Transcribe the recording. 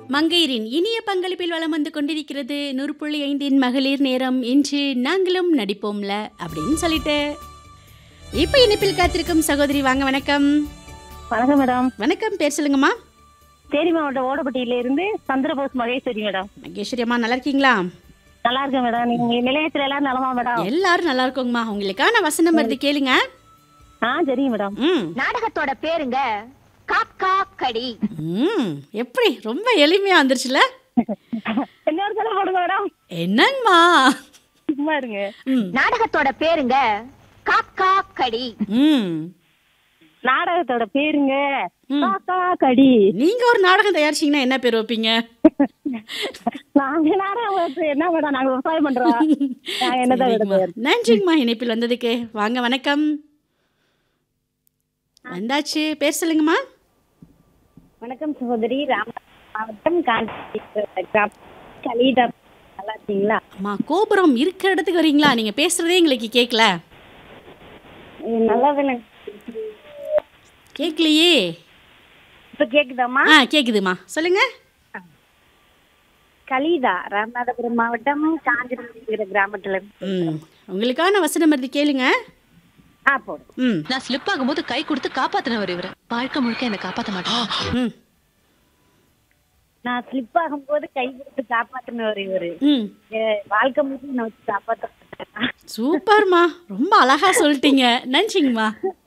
மங்கையரின் இனிய பங்களிப்பில் வலம் வந்து கொண்டிருக்கிறது நூறு புள்ளி ஐந்தின் மகளிர் நேரம் இன்று நாங்களும் நடிப்போம்ல அப்படின்னு சொல்லிட்டு இப்போ இனிப்பில் காத்திருக்கும் சகோதரி வாங்க வணக்கம் வணக்கம் மேடம் வணக்கம் பேர் சொல்லுங்கம்மா தேனி மாவட்டம் ஓடப்பட்டியில இருந்து சந்திரபோஸ் மகேஸ்வரி மேடம் மகேஸ்வரி அம்மா நல்லா இருக்கீங்களா நல்லா இருக்கேன் மேடம் நீங்க நிலையத்துல எல்லாரும் நலமா மேடம் எல்லாரும் நல்லா இருக்கோங்கம்மா உங்களுக்கான வசனம் வருது கேளுங்க ஆ சரிங்க மேடம் ம் நாடகத்தோட பேருங்க காக்கா கடி ம் எப்படி ரொம்ப எளிமையா வந்துருச்சுல இன்னொரு சொல்ல போடுங்க மேடம் என்னங்கம்மா சும்மா இருங்க ம் நாடகத்தோட பேருங்க காக்கா கடி ம் நாடகத்தோட பேருங்க ம். காக்கா கடி நீங்க ஒரு நாடகம் தயாரிச்சீங்கன்னா என்ன பேர் வைப்பீங்க நாங்க நாடகம் வளர்த்து என்ன மேடம் நாங்க விவசாயம் பண்றோம் நாங்க என்னதான் சரிங்கம்மா. விட நன்றிங்கம்மா இணைப்பில் வந்ததுக்கு வாங்க வணக்கம் வந்தாச்சு பேர் சொல்லுங்கம்மா வணக்கம் சகோதரி ராம மாவட்டம் காஞ்சி கலிதா நல்லா இருக்கீங்களா அம்மா கோபுரம் இருக்கிற இடத்துக்கு வரீங்களா நீங்க பேசுறதே எங்களுக்கு கேட்கல நல்லா கேட்கலையே இப்ப கேக்குதாம்மா ஆ கேக்குதுமா சொல்லுங்க கலிதா ராமநாதபுரம் மாவட்டம் காஞ்சிபுரம் கிராமத்துல இருந்து. ம் உங்களுக்கான வசனம் வருது கேளுங்க ஆ போடும் ம் நான் ஸ்லிப் ஆகும்போது கை கொடுத்து காப்பாத்தினவர் இவரு வாழ்க்கை முழுக்க என்ன காப்பாத்த மாட்டேன் ம் நான் ஸ்லிப் ஆகும்போது கை கொடுத்து காப்பாத்தினவர் இவரு ம் எ- வாழ்க்கை முழுக்க நான் வச்சு காப்பாத்த மாட்டேன். சூப்பர்மா ரொம்ப அழகா சொல்லிட்டீங்க நன்றிங்கம்மா